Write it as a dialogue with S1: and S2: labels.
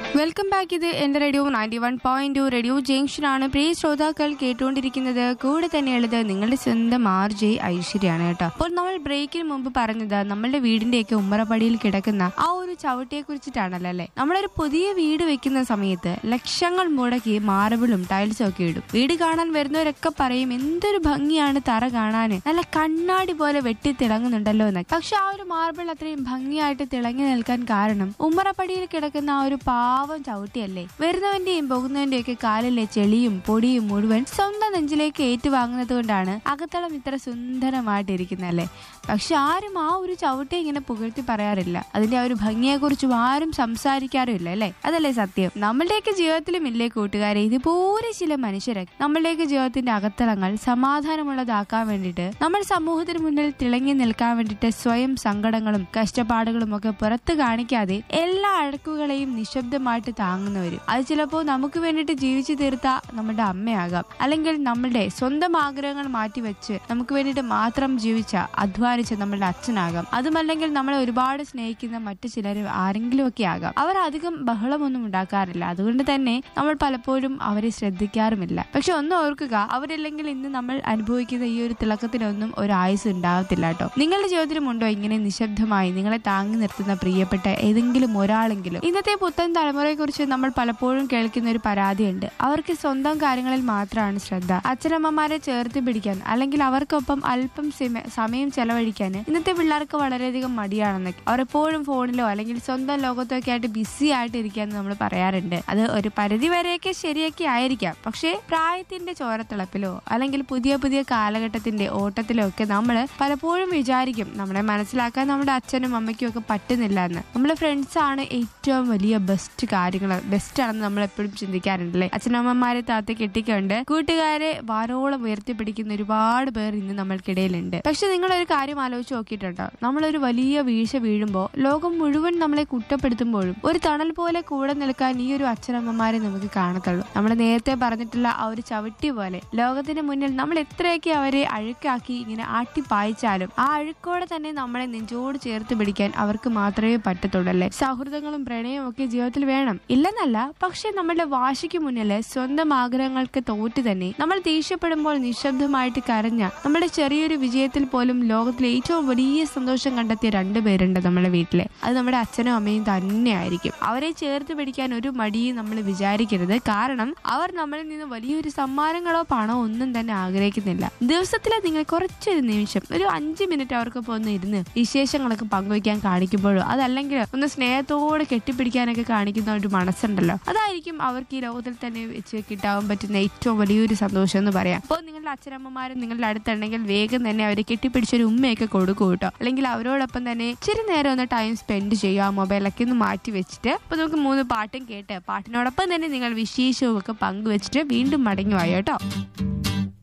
S1: welcome back ഇത് എന്റെ radio ninety one point two radio ജംഗ്ഷനാണ് പ്രിയ ശ്രോതാക്കൾ കേട്ടുകൊണ്ടിരിക്കുന്നത് കൂടെ തന്നെയുള്ളത് നിങ്ങളുടെ സ്വന്തം ആർ ജെ ഐശ്വര്യാണ് കേട്ടോ അപ്പോൾ നമ്മൾ ബ്രേക്കിന് മുമ്പ് പറഞ്ഞത് നമ്മളുടെ വീടിന്റെയൊക്കെ ഉമ്മറപ്പടിയിൽ കിടക്കുന്ന ആ ഒരു ചവിട്ടിയെ കുറിച്ചിട്ടാണല്ലോ അല്ലെ നമ്മളൊരു പുതിയ വീട് വെക്കുന്ന സമയത്ത് ലക്ഷങ്ങൾ മുടക്കി മാർബിളും ടൈൽസും ഒക്കെ ഇടും വീട് കാണാൻ വരുന്നവരൊക്കെ പറയും എന്തൊരു ഭംഗിയാണ് തറ കാണാൻ നല്ല കണ്ണാടി പോലെ വെട്ടി തിളങ്ങുന്നുണ്ടല്ലോ എന്നൊക്കെ പക്ഷെ ആ ഒരു മാർബിൾ അത്രയും ഭംഗിയായിട്ട് തിളങ്ങി നിൽക്കാൻ കാരണം ഉമ്മറപ്പടിയിൽ കിടക്കുന്ന ആ ഒരു പാവം ചവിട്ടിയല്ലേ വരുന്നവന്റെയും പോകുന്നവന്റെയും ഒക്കെ കാലിലെ ചെളിയും പൊടിയും മുഴുവൻ സ്വന്തം നെഞ്ചിലേക്ക് ഏറ്റുവാങ്ങുന്നത് കൊണ്ടാണ് അകത്തളം ഇത്ര സുന്ദരമായിട്ടിരിക്കുന്നല്ലേ പക്ഷെ ആരും ആ ഒരു ചവിട്ടി ഇങ്ങനെ പുകഴ്ത്തി പറയാറില്ല അതിന്റെ ആ ഒരു ഭംഗിയെ കുറിച്ചും ആരും സംസാരിക്കാറുമില്ല അല്ലേ അതല്ലേ സത്യം നമ്മളുടെയൊക്കെ ജീവിതത്തിലും ഇല്ലേ കൂട്ടുകാരെ ഇതുപോലെ ചില മനുഷ്യരൊക്കെ നമ്മളുടെയൊക്കെ ജീവിതത്തിന്റെ അകത്തളങ്ങൾ സമാധാനമുള്ളതാക്കാൻ വേണ്ടിയിട്ട് നമ്മൾ സമൂഹത്തിന് മുന്നിൽ തിളങ്ങി നിൽക്കാൻ വേണ്ടിയിട്ട് സ്വയം സങ്കടങ്ങളും കഷ്ടപ്പാടുകളും ഒക്കെ പുറത്ത് കാണിക്കാതെ എല്ലാ അഴക്കുകളെയും നിശബ്ദമായിട്ട് താങ്ങുന്നവരും അത് ചിലപ്പോൾ നമുക്ക് വേണ്ടിയിട്ട് ജീവിച്ചു തീർത്ത നമ്മുടെ അമ്മയാകാം അല്ലെങ്കിൽ നമ്മളുടെ സ്വന്തം ആഗ്രഹങ്ങൾ മാറ്റിവെച്ച് നമുക്ക് വേണ്ടിയിട്ട് മാത്രം ജീവിച്ച അധ്വാനിച്ച നമ്മളുടെ അച്ഛനാകാം അതുമല്ലെങ്കിൽ നമ്മളെ ഒരുപാട് സ്നേഹിക്കുന്ന മറ്റു ചിലർ ആരെങ്കിലും ഒക്കെ ആകാം അവർ അധികം ബഹളമൊന്നും ഉണ്ടാക്കാറില്ല അതുകൊണ്ട് തന്നെ നമ്മൾ പലപ്പോഴും അവരെ ശ്രദ്ധിക്കാറുമില്ല പക്ഷെ ഒന്ന് ഓർക്കുക അവരില്ലെങ്കിൽ ഇന്ന് നമ്മൾ അനുഭവിക്കുന്ന ഈ ഒരു തിളക്കത്തിനൊന്നും ഒരു ആയുസ് ഉണ്ടാകത്തില്ല കേട്ടോ നിങ്ങളുടെ ജീവിതത്തിലും ഉണ്ടോ ഇങ്ങനെ നിശബ്ദമായി നിങ്ങളെ താങ്ങി നിർത്തുന്ന പ്രിയപ്പെട്ട ഏതെങ്കിലും ഒരാളെങ്കിലും ഇന്നത്തെ പുത്തൻ തലമുറയെ കുറിച്ച് നമ്മൾ പലപ്പോഴും കേൾക്കുന്ന ഒരു പരാതിയുണ്ട് അവർക്ക് സ്വന്തം കാര്യങ്ങളിൽ മാത്രമാണ് ശ്രദ്ധ അച്ഛനമ്മമാരെ ചേർത്ത് പിടിക്കാൻ അല്ലെങ്കിൽ അവർക്കൊപ്പം അല്പം സിമ- സമയം ചെലവഴിക്കാൻ ഇന്നത്തെ പിള്ളേർക്ക് വളരെയധികം മടിയാണെന്നൊക്കെ അവർ എപ്പോഴും ഫോണിലോ അല്ലെങ്കിൽ സ്വന്തം ലോകത്തൊക്കെ ആയിട്ട് ബിസി ആയിട്ട് ഇരിക്കാന്ന് നമ്മൾ പറയാറുണ്ട് അത് ഒരു പരിധി വരെയൊക്കെ ശരിയൊക്കെ ആയിരിക്കാം പക്ഷേ പ്രായത്തിന്റെ ചോരത്തിളപ്പിലോ അല്ലെങ്കിൽ പുതിയ പുതിയ കാലഘട്ടത്തിന്റെ ഓട്ടത്തിലോ ഒക്കെ നമ്മൾ പലപ്പോഴും വിചാരിക്കും നമ്മളെ മനസ്സിലാക്കാൻ നമ്മുടെ അച്ഛനും അമ്മയ്ക്കും ഒക്കെ പറ്റുന്നില്ല എന്ന് നമ്മളെ ഫ്രണ്ട്സ് ആണ് ഏറ്റവും വലിയ ബെസ്റ്റ് കാര്യങ്ങൾ ബെസ്റ്റ് ആണെന്ന് നമ്മൾ എപ്പോഴും ചിന്തിക്കാറുണ്ടല്ലേ അച്ഛനമ്മമാരെ താത്ത കെട്ടിക്കൊണ്ട് കൂട്ടുകാരെ വാരോളം ഉയർത്തിപ്പിടിക്കുന്ന ഒരുപാട് പേർ ഇന്ന് നമ്മൾക്കിടയിലുണ്ട് പക്ഷെ നിങ്ങൾ ഒരു കാര്യം ആലോചിച്ച് നോക്കിയിട്ടുണ്ടോ നമ്മളൊരു വലിയ വീഴ്ച വീഴുമ്പോൾ ലോകം മുഴുവൻ നമ്മളെ കുറ്റപ്പെടുത്തുമ്പോഴും ഒരു തണൽ പോലെ കൂടെ നിൽക്കാൻ ഈ ഒരു അച്ഛനമ്മമാരെ നമുക്ക് കാണത്തുള്ളൂ നമ്മൾ നേരത്തെ പറഞ്ഞിട്ടുള്ള ആ ഒരു ചവിട്ടി പോലെ ലോകത്തിന് മുന്നിൽ നമ്മൾ എത്രയൊക്കെ അവരെ അഴുക്കാക്കി ഇങ്ങനെ ആട്ടിപ്പായിച്ചാലും ആ അഴുക്കോടെ തന്നെ നമ്മളെ നെഞ്ചോട് ചേർത്ത് പിടിക്കാൻ അവർക്ക് മാത്രമേ പറ്റത്തുള്ളൂ അല്ലേ സൗഹൃദങ്ങളും പ്രണയവും ഒക്കെ ജീവിതത്തിൽ വേണം ഇല്ലെന്നല്ല പക്ഷെ നമ്മളുടെ വാശിക്ക് മുന്നിൽ സ്വന്തം ആഗ്രഹങ്ങൾക്ക് തോറ്റ് തന്നെ നമ്മൾ ദേഷ്യപ്പെടുമ്പോൾ നിശബ്ദമായിട്ട് കരഞ്ഞ നമ്മുടെ ചെറിയൊരു വിജയത്തിൽ പോലും ലോകത്തിലെ ഏറ്റവും വലിയ സന്തോഷം കണ്ടെത്തിയ രണ്ടുപേരുണ്ട് നമ്മുടെ വീട്ടിലെ അത് നമ്മുടെ അച്ഛനും അമ്മയും തന്നെയായിരിക്കും അവരെ ചേർത്ത് പിടിക്കാൻ ഒരു മടിയും നമ്മൾ വിചാരിക്കരുത് കാരണം അവർ നമ്മളിൽ നിന്ന് വലിയൊരു സമ്മാനങ്ങളോ പണമോ ഒന്നും തന്നെ ആഗ്രഹിക്കുന്നില്ല ദിവസത്തിലെ നിങ്ങൾ കുറച്ചൊരു നിമിഷം ഒരു അഞ്ച് മിനിറ്റ് അവർക്കൊപ്പം ഒന്ന് ഇരുന്ന് വിശേഷങ്ങളൊക്കെ പങ്കുവയ്ക്കാൻ കാണിക്കുമ്പോഴോ അതല്ലെങ്കിൽ ഒന്ന് സ്നേഹത്തോടെ കെട്ടിപ്പിടിക്കാനൊക്കെ കാണിക്കുന്ന ഒരു മനസ്സുണ്ടല്ലോ അതായിരിക്കും അവർക്ക് ഈ ലോകത്തിൽ തന്നെ വെച്ച് കിട്ടാൻ പറ്റുന്ന ഏറ്റവും വലിയൊരു സന്തോഷം എന്ന് പറയാം അപ്പോൾ നിങ്ങളുടെ അച്ഛനമ്മമാരും നിങ്ങളുടെ അടുത്തുണ്ടെങ്കിൽ വേഗം തന്നെ അവരെ കെട്ടിപ്പിടിച്ചൊരു ഉമ്മയൊക്കെ കൊടുക്കൂ കേട്ടോ അല്ലെങ്കിൽ അവരോടൊപ്പം തന്നെ ഇച്ചിരി നേരം ഒന്ന് ടൈം സ്പെൻഡ് ചെയ്യുക ആ മൊബൈലൊക്കെ ഒന്ന് മാറ്റി വെച്ചിട്ട് അപ്പൊ നമുക്ക് മൂന്ന് പാട്ടും കേട്ട് പാട്ടിനോടൊപ്പം തന്നെ നിങ്ങൾ വിശേഷവും ഒക്കെ പങ്കുവെച്ചിട്ട് വീണ്ടും മടങ്ങി വായോ കേട്ടോ